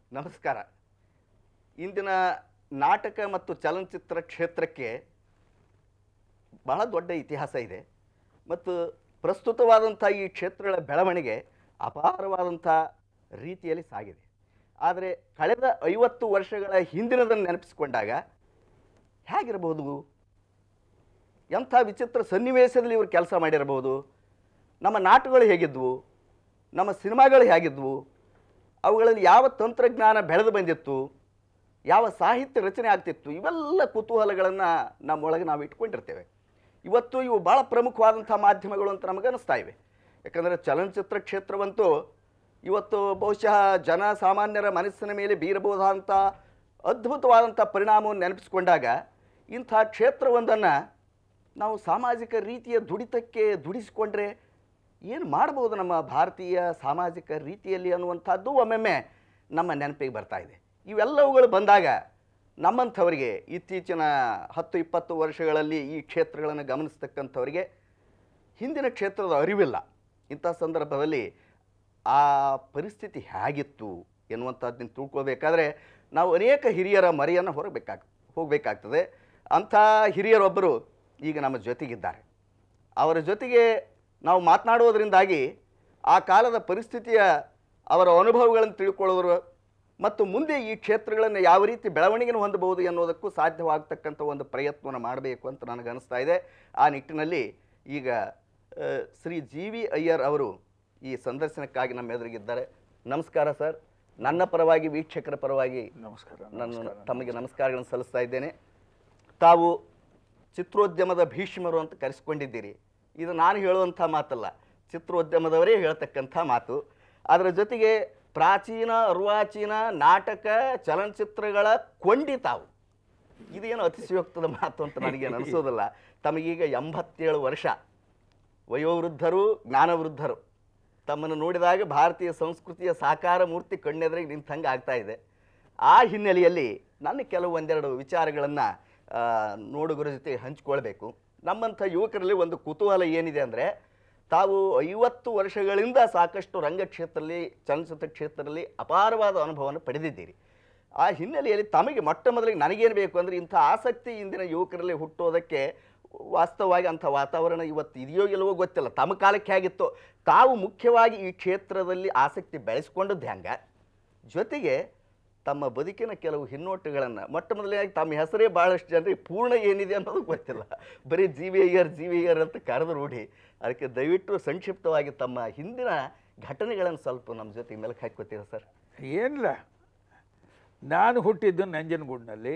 ನಮಸ್ಕಾರ ಇಂದಿನ ನಾಟಕ ಮತ್ತು ಚಲನಚಿತ್ರ ಕ್ಷೇತ್ರಕ್ಕೆ ಬಹಳ ದೊಡ್ಡ ಇತಿಹಾಸ ಇದೆ ಮತ್ತು ಪ್ರಸ್ತುತವಾದಂಥ ಈ ಕ್ಷೇತ್ರಗಳ ಬೆಳವಣಿಗೆ ಅಪಾರವಾದಂಥ ರೀತಿಯಲ್ಲಿ ಸಾಗಿದೆ ಆದರೆ ಕಳೆದ ಐವತ್ತು ವರ್ಷಗಳ ಹಿಂದಿನದನ್ನು ನೆನಪಿಸಿಕೊಂಡಾಗ ಹೇಗಿರಬಹುದು ಎಂಥ ವಿಚಿತ್ರ ಸನ್ನಿವೇಶದಲ್ಲಿ ಇವರು ಕೆಲಸ ಮಾಡಿರಬಹುದು ನಮ್ಮ ನಾಟಕಗಳು ಹೇಗಿದ್ವು ನಮ್ಮ ಸಿನಿಮಾಗಳು ಹೇಗಿದ್ವು ಅವುಗಳಲ್ಲಿ ಯಾವ ತಂತ್ರಜ್ಞಾನ ಬೆಳೆದು ಬಂದಿತ್ತು ಯಾವ ಸಾಹಿತ್ಯ ರಚನೆ ಆಗ್ತಿತ್ತು ಇವೆಲ್ಲ ಕುತೂಹಲಗಳನ್ನು ನಮ್ಮೊಳಗೆ ನಾವು ಇಟ್ಕೊಂಡಿರ್ತೇವೆ ಇವತ್ತು ಇವು ಭಾಳ ಪ್ರಮುಖವಾದಂಥ ಮಾಧ್ಯಮಗಳು ಅಂತ ನಮಗೆ ಅನಿಸ್ತಾ ಇವೆ ಯಾಕಂದರೆ ಚಲನಚಿತ್ರ ಕ್ಷೇತ್ರವಂತೂ ಇವತ್ತು ಬಹುಶಃ ಜನ ಸಾಮಾನ್ಯರ ಮನಸ್ಸಿನ ಮೇಲೆ ಬೀರಬಹುದಾದಂಥ ಅದ್ಭುತವಾದಂಥ ಪರಿಣಾಮವನ್ನು ನೆನಪಿಸಿಕೊಂಡಾಗ ಇಂಥ ಕ್ಷೇತ್ರವೊಂದನ್ನು ನಾವು ಸಾಮಾಜಿಕ ರೀತಿಯ ದುಡಿತಕ್ಕೆ ದುಡಿಸಿಕೊಂಡ್ರೆ ಏನು ಮಾಡ್ಬೋದು ನಮ್ಮ ಭಾರತೀಯ ಸಾಮಾಜಿಕ ರೀತಿಯಲ್ಲಿ ಅನ್ನುವಂಥದ್ದು ಒಮ್ಮೊಮ್ಮೆ ನಮ್ಮ ನೆನಪಿಗೆ ಬರ್ತಾ ಇದೆ ಇವೆಲ್ಲವುಗಳು ಬಂದಾಗ ನಮ್ಮಂಥವರಿಗೆ ಇತ್ತೀಚಿನ ಹತ್ತು ಇಪ್ಪತ್ತು ವರ್ಷಗಳಲ್ಲಿ ಈ ಕ್ಷೇತ್ರಗಳನ್ನು ಗಮನಿಸ್ತಕ್ಕಂಥವರಿಗೆ ಹಿಂದಿನ ಕ್ಷೇತ್ರದ ಅರಿವಿಲ್ಲ ಇಂಥ ಸಂದರ್ಭದಲ್ಲಿ ಆ ಪರಿಸ್ಥಿತಿ ಹೇಗಿತ್ತು ಎನ್ನುವಂಥದ್ದನ್ನು ತಿಳ್ಕೊಳ್ಬೇಕಾದ್ರೆ ನಾವು ಅನೇಕ ಹಿರಿಯರ ಮರೆಯನ್ನು ಹೊರಬೇಕಾಗ್ ಹೋಗಬೇಕಾಗ್ತದೆ ಅಂಥ ಹಿರಿಯರೊಬ್ಬರು ಈಗ ನಮ್ಮ ಜೊತೆಗಿದ್ದಾರೆ ಅವರ ಜೊತೆಗೆ ನಾವು ಮಾತನಾಡುವುದರಿಂದಾಗಿ ಆ ಕಾಲದ ಪರಿಸ್ಥಿತಿಯ ಅವರ ಅನುಭವಗಳನ್ನು ತಿಳ್ಕೊಳ್ಳೋರು ಮತ್ತು ಮುಂದೆ ಈ ಕ್ಷೇತ್ರಗಳನ್ನು ಯಾವ ರೀತಿ ಬೆಳವಣಿಗೆಯನ್ನು ಹೊಂದಬಹುದು ಎನ್ನುವುದಕ್ಕೂ ಸಾಧ್ಯವಾಗತಕ್ಕಂಥ ಒಂದು ಪ್ರಯತ್ನವನ್ನು ಮಾಡಬೇಕು ಅಂತ ನನಗೆ ಅನಿಸ್ತಾ ಇದೆ ಆ ನಿಟ್ಟಿನಲ್ಲಿ ಈಗ ಆ, ಶ್ರೀ ಜಿ ವಿ ಅಯ್ಯರ್ ಅವರು ಈ ಸಂದರ್ಶನಕ್ಕಾಗಿ ನಮ್ಮ ಎದುರಿಗಿದ್ದಾರೆ ನಮಸ್ಕಾರ ಸರ್ ನನ್ನ ಪರವಾಗಿ ವೀಕ್ಷಕರ ಪರವಾಗಿ ನಮಸ್ಕಾರ ನಾನು ತಮಗೆ ನಮಸ್ಕಾರಗಳನ್ನು ಸಲ್ಲಿಸ್ತಾ ಇದ್ದೇನೆ ತಾವು ಚಿತ್ರೋದ್ಯಮದ ಭೀಷ್ಮರು ಅಂತ ಕರೆಸ್ಕೊಂಡಿದ್ದೀರಿ ಇದು ನಾನು ಹೇಳುವಂಥ ಮಾತಲ್ಲ ಚಿತ್ರೋದ್ಯಮದವರೇ ಹೇಳ್ತಕ್ಕಂಥ ಮಾತು ಅದರ ಜೊತೆಗೆ ಪ್ರಾಚೀನ ಅರ್ವಾಚೀನ ನಾಟಕ ಚಲನಚಿತ್ರಗಳ ಕೊಂಡಿ ತಾವು ಇದೇನು ಅತಿಶಯೋಕ್ತದ ಮಾತು ಅಂತ ನನಗೇನು ಅನಿಸೋದಿಲ್ಲ ತಮಗೀಗ ಎಂಬತ್ತೇಳು ವರ್ಷ ವಯೋವೃದ್ಧರು ಜ್ಞಾನವೃದ್ಧರು ತಮ್ಮನ್ನು ನೋಡಿದಾಗ ಭಾರತೀಯ ಸಂಸ್ಕೃತಿಯ ಸಾಕಾರ ಮೂರ್ತಿ ಕಣ್ಣೆದುರಿಗೆ ನಿಂತಂಗೆ ಆಗ್ತಾ ಇದೆ ಆ ಹಿನ್ನೆಲೆಯಲ್ಲಿ ನನ್ನ ಕೆಲವು ಒಂದೆರಡು ವಿಚಾರಗಳನ್ನು ನೋಡುಗರ ಜೊತೆ ಹಂಚಿಕೊಳ್ಬೇಕು ನಮ್ಮಂಥ ಯುವಕರಲ್ಲಿ ಒಂದು ಕುತೂಹಲ ಏನಿದೆ ಅಂದರೆ ತಾವು ಐವತ್ತು ವರ್ಷಗಳಿಂದ ಸಾಕಷ್ಟು ರಂಗಕ್ಷೇತ್ರದಲ್ಲಿ ಚಲನಚಿತ್ರ ಕ್ಷೇತ್ರದಲ್ಲಿ ಅಪಾರವಾದ ಅನುಭವವನ್ನು ಪಡೆದಿದ್ದೀರಿ ಆ ಹಿನ್ನೆಲೆಯಲ್ಲಿ ತಮಗೆ ಮೊಟ್ಟ ಮೊದಲಿಗೆ ನನಗೇನು ಬೇಕು ಅಂದರೆ ಇಂಥ ಆಸಕ್ತಿ ಇಂದಿನ ಯುವಕರಲ್ಲಿ ಹುಟ್ಟೋದಕ್ಕೆ ವಾಸ್ತವವಾಗಿ ಅಂಥ ವಾತಾವರಣ ಇವತ್ತು ಇದೆಯೋ ಇಲ್ಲವೋ ಗೊತ್ತಿಲ್ಲ ತಮ್ಮ ಕಾಲಕ್ಕೆ ಹೇಗಿತ್ತು ತಾವು ಮುಖ್ಯವಾಗಿ ಈ ಕ್ಷೇತ್ರದಲ್ಲಿ ಆಸಕ್ತಿ ಬೆಳೆಸ್ಕೊಂಡದ್ದು ಹೆಂಗೆ ಜೊತೆಗೆ ತಮ್ಮ ಬದುಕಿನ ಕೆಲವು ಹಿನ್ನೋಟಗಳನ್ನು ಮೊಟ್ಟ ಮೊದಲನೇದಾಗಿ ತಮ್ಮ ಹೆಸರೇ ಭಾಳಷ್ಟು ಜನರಿಗೆ ಪೂರ್ಣ ಏನಿದೆ ಅನ್ನೋದು ಗೊತ್ತಿಲ್ಲ ಬರೀ G V Iyer G V Iyer ಅಂತ ಕರೆದು ರೂಢಿ ಅದಕ್ಕೆ ದಯವಿಟ್ಟು ಸಂಕ್ಷಿಪ್ತವಾಗಿ ತಮ್ಮ ಹಿಂದಿನ ಘಟನೆಗಳನ್ನು ಸ್ವಲ್ಪ ನಮ್ಮ ಜೊತೆ ಮೆಲುಕು ಹಾಕ್ಕೋತೀರಾ ಸರ್ ಏನಿಲ್ಲ ನಾನು ಹುಟ್ಟಿದ್ದು ನಂಜನಗೂಡಿನಲ್ಲಿ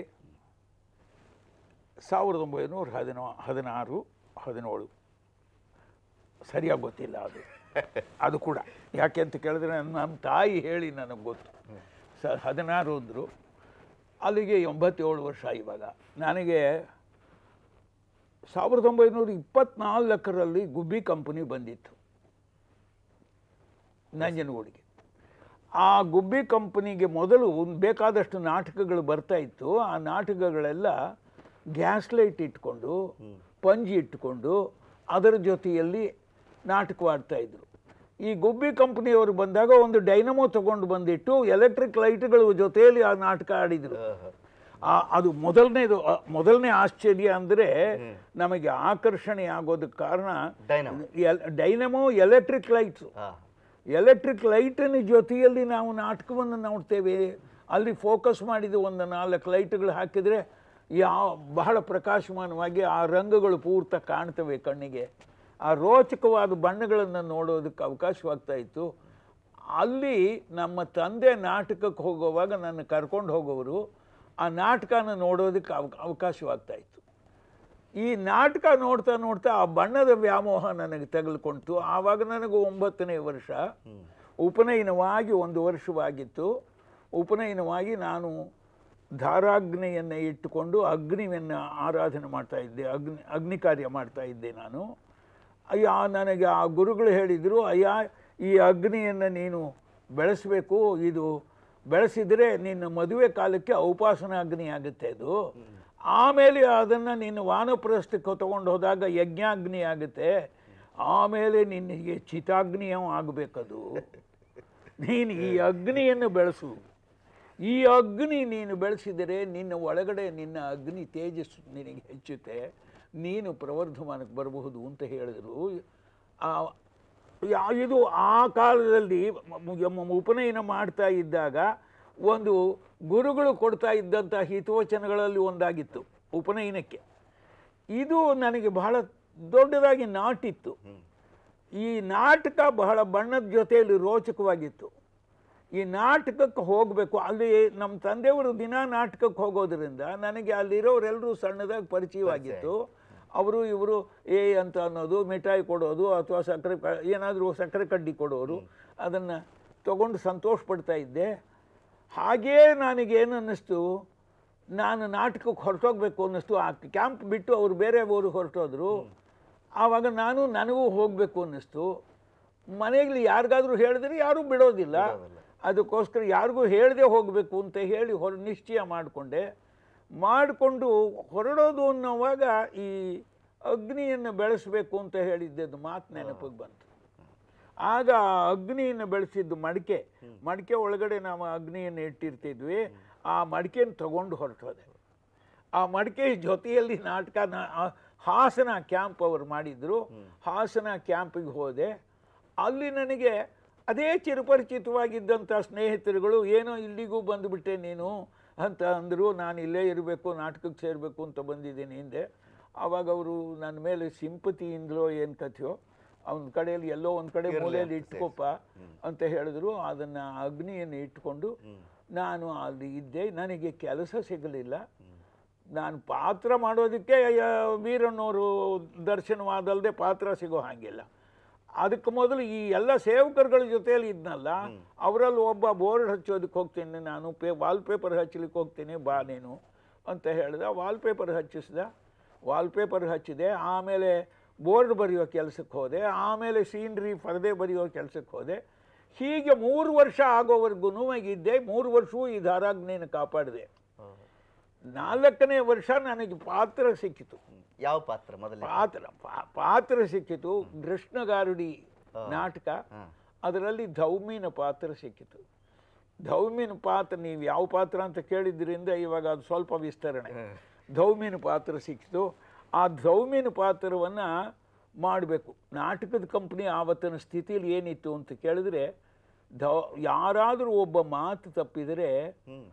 ಸಾವಿರದ ಒಂಬೈನೂರ ಹದಿನಾ ಹದಿನಾರು ಹದಿನೇಳು ಸರಿಯಾಗಿ ಗೊತ್ತಿಲ್ಲ ಅದು ಅದು ಕೂಡ ಯಾಕೆ ಅಂತ ಕೇಳಿದ್ರೆ ನಮ್ಮ ತಾಯಿ ಹೇಳಿ ನನಗೆ ಗೊತ್ತು ಸ ಹದಿನಾರು ಅಂದರು ಅಲ್ಲಿಗೆ ಎಂಬತ್ತೇಳು ವರ್ಷ ಇವಾಗ ನನಗೆ ಸಾವಿರದ ಒಂಬೈನೂರ ಇಪ್ಪತ್ನಾಲ್ಕರಲ್ಲಿ ಗುಬ್ಬಿ ಕಂಪನಿ ಬಂದಿತ್ತು ನಂಜನಗೂಡಿಗೆ ಆ ಗುಬ್ಬಿ ಕಂಪನಿಗೆ ಮೊದಲು ಒಂದು ಬೇಕಾದಷ್ಟು ನಾಟಕಗಳು ಬರ್ತಾ ಇತ್ತು ಆ ನಾಟಕಗಳೆಲ್ಲ ಗ್ಯಾಸ್ ಲೈಟ್ ಇಟ್ಕೊಂಡು ಪಂಜಿ ಇಟ್ಕೊಂಡು ಅದರ ಜೊತೆಯಲ್ಲಿ ನಾಟಕವಾಡ್ತಾ ಇದ್ರು ಈ ಗುಬ್ಬಿ ಕಂಪನಿಯವರು ಬಂದಾಗ ಒಂದು ಡೈನಮೋ ತಗೊಂಡು ಬಂದಿಟ್ಟು ಎಲೆಕ್ಟ್ರಿಕ್ ಲೈಟ್ಗಳ ಜೊತೆಯಲ್ಲಿ ಆ ನಾಟಕ ಆಡಿದರು ಆ ಅದು ಮೊದಲನೇದು ಅ, ಮೊದಲನೇ ಆಶ್ಚರ್ಯ ಅಂದರೆ ನಮಗೆ ಆಕರ್ಷಣೆ ಆಗೋದಕ್ಕೆ ಕಾರಣ ಡೈನಮೋ. ಎಲ್- ಡೈನಮೋ ಎಲೆಕ್ಟ್ರಿಕ್ ಲೈಟ್ಸು ಹಾಂ ಎಲೆಕ್ಟ್ರಿಕ್ ಲೈಟಿನ ಜೊತೆಯಲ್ಲಿ ನಾವು ನಾಟಕವನ್ನು ನೋಡ್ತೇವೆ ಅಲ್ಲಿ ಫೋಕಸ್ ಮಾಡಿದ ಒಂದು ನಾಲ್ಕು ಲೈಟ್ಗಳು ಹಾಕಿದರೆ ಯಾವ ಬಹಳ ಪ್ರಕಾಶಮಾನವಾಗಿ ಆ ರಂಗುಗಳು ಪೂರ್ತ ಕಾಣ್ತವೆ ಕಣ್ಣಿಗೆ ಆ ರೋಚಕವಾದ ಬಣ್ಣಗಳನ್ನು ನೋಡೋದಕ್ಕೆ ಅವಕಾಶವಾಗ್ತಾ ಇತ್ತು ಅಲ್ಲಿ ನಮ್ಮ ತಂದೆ ನಾಟಕಕ್ಕೆ ಹೋಗುವಾಗ ನನ್ನ ಕರ್ಕೊಂಡು ಹೋಗೋರು ಆ ನಾಟಕನ ನೋಡೋದಕ್ಕೆ ಅವ ಅವಕಾಶವಾಗ್ತಾ ಇತ್ತು ಈ ನಾಟಕ ನೋಡ್ತಾ ನೋಡ್ತಾ ಆ ಬಣ್ಣದ ವ್ಯಾಮೋಹ ನನಗೆ ತಗಲ್ಕೊಂತು ಆವಾಗ ನನಗೆ ಒಂಬತ್ತನೇ ವರ್ಷ ಉಪನಯನವಾಗಿ ಒಂದು ವರ್ಷವಾಗಿತ್ತು ಉಪನಯನವಾಗಿ ನಾನು ಧಾರಾಗ್ನಿಯನ್ನು ಇಟ್ಟುಕೊಂಡು ಅಗ್ನಿಯನ್ನು ಆರಾಧನೆ ಮಾಡ್ತಾ ಇದ್ದೆ ಅಗ್ನಿ ಅಗ್ನಿ ಕಾರ್ಯ ಮಾಡ್ತಾ ಇದ್ದೆ ನಾನು ಅಯ್ಯ ನನಗೆ ಆ ಗುರುಗಳು ಹೇಳಿದರು ಅಯ್ಯ ಈ ಅಗ್ನಿಯನ್ನು ನೀನು ಬೆಳೆಸಬೇಕು ಇದು ಬೆಳೆಸಿದರೆ ನಿನ್ನ ಮದುವೆ ಕಾಲಕ್ಕೆ ಔಪಾಸನ ಅಗ್ನಿ ಆಗುತ್ತೆ ಅದು ಆಮೇಲೆ ಅದನ್ನು ನೀನು ವಾನಪ್ರಸ್ಥಕ್ಕೆ ತಗೊಂಡು ಹೋದಾಗ ಯಜ್ಞಾಗ್ನಿ ಆಗುತ್ತೆ ಆಮೇಲೆ ನಿನಗೆ ಚಿತಾಗ್ನಿಯೂ ಆಗಬೇಕದು ನೀನು ಈ ಅಗ್ನಿಯನ್ನು ಬೆಳೆಸು ಈ ಅಗ್ನಿ ನೀನು ಬೆಳೆಸಿದರೆ ನಿನ್ನ ಒಳಗಡೆ ನಿನ್ನ ಅಗ್ನಿ ತೇಜಸ್ಸು ನಿನಗೆ ಹೆಚ್ಚುತ್ತೆ ನೀನು ಪ್ರವರ್ಧಮಾನಕ್ಕೆ ಬರಬಹುದು ಅಂತ ಹೇಳಿದರು ಆ ಯಾ- ಇದು ಆ ಕಾಲದಲ್ಲಿ ಮ- ಮ- ಉಪನಯನ ಮಾಡ್ತಾ ಇದ್ದಾಗ ಒಂದು ಗುರುಗಳು ಕೊಡ್ತಾ ಇದ್ದಂಥ ಹಿತವಚನಗಳಲ್ಲಿ ಒಂದಾಗಿತ್ತು ಉಪನಯನಕ್ಕೆ ಇದು ನನಗೆ ಬಹಳ ದೊಡ್ಡದಾಗಿ ನಾಟಿತ್ತು ಈ ನಾಟಕ ಬಹಳ ಬಣ್ಣದ ಜೊತೆಯಲ್ಲಿ ರೋಚಕವಾಗಿತ್ತು ಈ ನಾಟಕಕ್ಕೆ ಹೋಗಬೇಕು ಅಲ್ಲಿ ನಮ್ಮ ತಂದೆಯವರು ದಿನ ನಾಟಕಕ್ಕೆ ಹೋಗೋದ್ರಿಂದ ನನಗೆ ಅಲ್ಲಿರೋರೆಲ್ಲರೂ ಸಣ್ಣದಾಗಿ ಪರಿಚಯವಾಗಿತ್ತು ಅವರು ಇವರು ಏ ಅಂತ ಅನ್ನೋದು ಮಿಠಾಯಿ ಕೊಡೋದು ಅಥವಾ ಸಕ್ಕರೆ ಕ- ಏನಾದರೂ ಸಕ್ಕರೆ ಕಡ್ಡಿ ಕೊಡೋರು ಅದನ್ನು ತಗೊಂಡು ಸಂತೋಷ ಪಡ್ತಾ ಇದ್ದೆ ಹಾಗೇ ನನಗೇನು ಅನ್ನಿಸ್ತು ನಾನು ನಾಟಕಕ್ಕೆ ಹೊರಟೋಗ್ಬೇಕು ಅನ್ನಿಸ್ತು ಆ ಕ್ಯಾಂಪ್ ಬಿಟ್ಟು ಅವರು ಬೇರೆ ಊರು ಹೊರಟೋದ್ರು ಆವಾಗ ನಾನು ನನಗೂ ಹೋಗಬೇಕು ಅನ್ನಿಸ್ತು ಮನೆಯಲ್ಲಿ ಯಾರಿಗಾದ್ರೂ ಹೇಳಿದ್ರೆ ಯಾರೂ ಬಿಡೋದಿಲ್ಲ ಅದಕ್ಕೋಸ್ಕರ ಯಾರಿಗೂ ಹೇಳದೆ ಹೋಗಬೇಕು ಅಂತ ಹೇಳಿ ಹೊರ ನಿಶ್ಚಯ ಮಾಡಿಕೊಂಡೆ ಮಾಡಿಕೊಂಡು ಹೊರಡೋದು ಅನ್ನೋವಾಗ ಈ ಅಗ್ನಿಯನ್ನು ಬೆಳೆಸಬೇಕು ಅಂತ ಹೇಳಿದ್ದದ್ದು ಮಾತು ನೆನಪಿಗೆ ಬಂತು ಆಗ ಆ ಅಗ್ನಿಯನ್ನು ಬೆಳೆಸಿದ್ದು ಮಡಿಕೆ ಮಡಿಕೆ ಒಳಗಡೆ ನಾವು ಅಗ್ನಿಯನ್ನು ಇಟ್ಟಿರ್ತಿದ್ವಿ ಆ ಮಡಿಕೆಯನ್ನು ತಗೊಂಡು ಹೊರಟೋದೆ ಆ ಮಡಿಕೆ ಜೊತೆಯಲ್ಲಿ ನಾಟಕ ನಾ- ಆ ಹಾಸನ ಕ್ಯಾಂಪ್ ಅವರು ಮಾಡಿದ್ರು ಹಾಸನ ಕ್ಯಾಂಪಿಗೆ ಹೋದೆ ಅಲ್ಲಿ ನನಗೆ ಅದೇ ಚಿರಪರಿಚಿತವಾಗಿದ್ದಂಥ ಸ್ನೇಹಿತರುಗಳು ಏನೋ ಇಲ್ಲಿಗೂ ಬಂದುಬಿಟ್ಟೆ ನೀನು ಅಂತ ಅಂದರು ನಾನು ಇಲ್ಲೇ ಇರಬೇಕು ನಾಟಕಕ್ಕೆ ಸೇರಬೇಕು ಅಂತ ಬಂದಿದ್ದೀನಿ ಹಿಂದೆ ಆವಾಗ ಅವರು ನನ್ನ ಮೇಲೆ ಸಿಂಪತಿಯಿಂದಲೋ ಏನು ಕಥೆಯೋ ಅವನ ಕಡೆಯಲ್ಲಿ ಎಲ್ಲೋ ಒಂದು ಕಡೆ ಮೂಲೆಯಲ್ಲಿ ಇಟ್ಕೊಪ್ಪ ಅಂತ ಹೇಳಿದ್ರು ಅದನ್ನು ಅಗ್ನಿಯನ್ನು ಇಟ್ಕೊಂಡು ನಾನು ಅಲ್ಲಿ ಇದ್ದೆ ನನಗೆ ಕೆಲಸ ಸಿಗಲಿಲ್ಲ ನಾನು ಪಾತ್ರ ಮಾಡೋದಕ್ಕೆ ಯ- ವೀರಣ್ಣವರು ದರ್ಶನವಾದಲ್ಲದೆ ಪಾತ್ರ ಸಿಗೋ ಹಾಗಿಲ್ಲ ಅದಕ್ಕೆ ಮೊದಲು ಈ ಎಲ್ಲ ಸೇವಕರುಗಳ ಜೊತೆಯಲ್ಲಿ ಇದ್ನಲ್ಲ ಅವರಲ್ಲಿ ಒಬ್ಬ ಬೋರ್ಡ್ ಹಚ್ಚೋದಕ್ಕೆ ಹೋಗ್ತೀನಿ ನಾನು ಪೇ ವಾಲ್ಪೇಪರ್ ಹಚ್ಚಲಿಕ್ಕೆ ಹೋಗ್ತೀನಿ ಬಾ ನೀನು ಅಂತ ಹೇಳಿದ ವಾಲ್ಪೇಪರ್ ಹಚ್ಚಿಸ್ದ ವಾಲ್ಪೇಪರ್ ಹಚ್ಚಿದೆ ಆಮೇಲೆ ಬೋರ್ಡ್ ಬರೆಯೋ ಕೆಲಸಕ್ಕೆ ಹೋದೆ ಆಮೇಲೆ ಸೀನ್ರಿ ಪರದೆ ಬರೆಯೋ ಕೆಲಸಕ್ಕೆ ಹೋದೆ ಹೀಗೆ ಮೂರು ವರ್ಷ ಆಗೋವರೆಗೂ ಇದ್ದೆ ಮೂರು ವರ್ಷವೂ ಈ ಧಾರಾಗ್ನಿಯನ್ನು ಕಾಪಾಡಿದೆ ನಾಲ್ಕನೇ ವರ್ಷ ನನಗೆ ಪಾತ್ರ ಸಿಕ್ಕಿತು ಯಾವ ಪಾತ್ರ ಮೊದಲೇ ಪಾತ್ರ ಪಾ- ಪಾತ್ರ ಸಿಕ್ಕಿತು ಕೃಷ್ಣಗಾರುಡಿ ನಾಟಕ ಅದರಲ್ಲಿ ಧೌಮಿನ ಪಾತ್ರ ಸಿಕ್ಕಿತು ಧೌಮಿನ ಪಾತ್ರ ನೀವು ಯಾವ ಪಾತ್ರ ಅಂತ ಕೇಳಿದ್ರಿಂದ ಇವಾಗ ಅದು ಸ್ವಲ್ಪ ವಿಸ್ತರಣೆ ಧೌಮಿನ ಪಾತ್ರ ಸಿಕ್ಕಿತು ಆ ಧೌಮಿನ ಪಾತ್ರವನ್ನು ಮಾಡಬೇಕು ನಾಟಕದ ಕಂಪ್ನಿ ಆವತ್ತಿನ ಸ್ಥಿತಿಯಲ್ಲಿ ಏನಿತ್ತು ಅಂತ ಕೇಳಿದ್ರೆ ಧೌ ಯಾರಾದರೂ ಒಬ್ಬ ಮಾತು ತಪ್ಪಿದರೆ ಹ್ಮ್